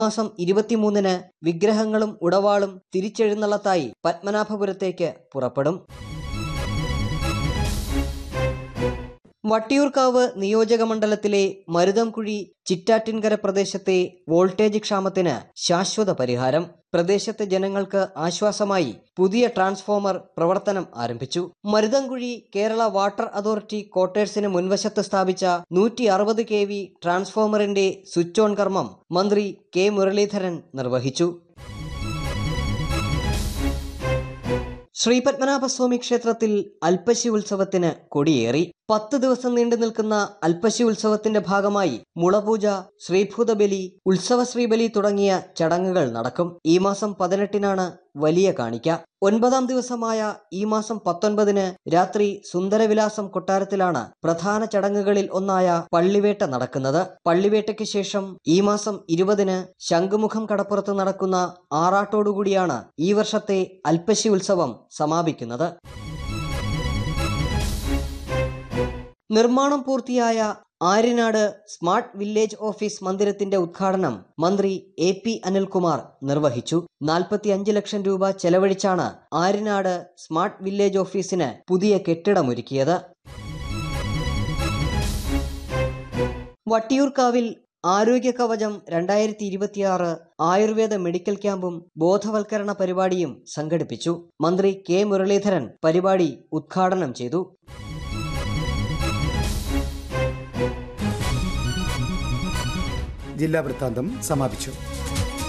മാസം ഇരുപത്തിമൂന്നിന് വിഗ്രഹങ്ങളും ഉടവാളും തിരിച്ചെഴുന്നള്ളത്തായി പത്മനാഭപുരത്തേക്ക് പുറപ്പെടും വട്ടിയൂർക്കാവ് നിയോജക മണ്ഡലത്തിലെ മരുതംകുഴി ചിറ്റാറ്റിൻകര പ്രദേശത്തെ വോൾട്ടേജ് ക്ഷാമത്തിന് ശാശ്വത പരിഹാരം പ്രദേശത്തെ ജനങ്ങൾക്ക് ആശ്വാസമായി പുതിയ ട്രാൻസ്ഫോമർ പ്രവർത്തനം ആരംഭിച്ചു മരുതംകുഴി കേരള വാട്ടർ അതോറിറ്റി ക്വാർട്ടേഴ്സിന് മുൻവശത്ത് സ്ഥാപിച്ച നൂറ്റി അറുപത് കെ വി ട്രാൻസ്ഫോമറിന്റെ സ്വിച്ച് ഓൺ കർമ്മം മന്ത്രി കെ മുരളീധരൻ നിർവഹിച്ചു ശ്രീപത്മനാഭസ്വാമി ക്ഷേത്രത്തിൽ അൽപ്പശി ഉത്സവത്തിന് കൊടിയേറി പത്ത് ദിവസം നീണ്ടു നിൽക്കുന്ന അൽപ്പശി ഉത്സവത്തിന്റെ ഭാഗമായി മുളപൂജ ശ്രീഭൂതബലി ഉത്സവ ശ്രീബലി തുടങ്ങിയ ചടങ്ങുകൾ നടക്കും ഈ മാസം പതിനെട്ടിനാണ് വലിയ കാണിക്ക ഒൻപതാം ദിവസമായ ഈ മാസം പത്തൊൻപതിന് രാത്രി സുന്ദരവിലാസം കൊട്ടാരത്തിലാണ് പ്രധാന ചടങ്ങുകളിൽ ഒന്നായ പള്ളിവേട്ട നടക്കുന്നത് പള്ളിവേട്ടയ്ക്ക് ശേഷം ഈ മാസം ഇരുപതിന് ശംഖുമുഖം കടപ്പുറത്ത് നടക്കുന്ന ആറാട്ടോടുകൂടിയാണ് ഈ വർഷത്തെ അൽപ്പശി ഉത്സവം സമാപിക്കുന്നത് നിർമ്മാണം പൂർത്തിയായ ആര്യനാട് സ്മാർട്ട് വില്ലേജ് ഓഫീസ് മന്ദിരത്തിന്റെ ഉദ്ഘാടനം മന്ത്രി എ പി അനിൽകുമാർ നിർവഹിച്ചു നാൽപ്പത്തി അഞ്ച് ലക്ഷം രൂപ ചെലവഴിച്ചാണ് ആര്യനാട് സ്മാർട്ട് വില്ലേജ് ഓഫീസിന് പുതിയ കെട്ടിടമൊരുക്കിയത് വട്ടിയൂർക്കാവിൽ ആരോഗ്യ കവചം രണ്ടായിരത്തി ഇരുപത്തിയാറ് ആയുർവേദ മെഡിക്കൽ ക്യാമ്പും ബോധവൽക്കരണ പരിപാടിയും സംഘടിപ്പിച്ചു മന്ത്രി കെ മുരളീധരൻ പരിപാടി ഉദ്ഘാടനം ചെയ്തു ജില്ലാ വൃത്താന്തം സമാപിച്ചു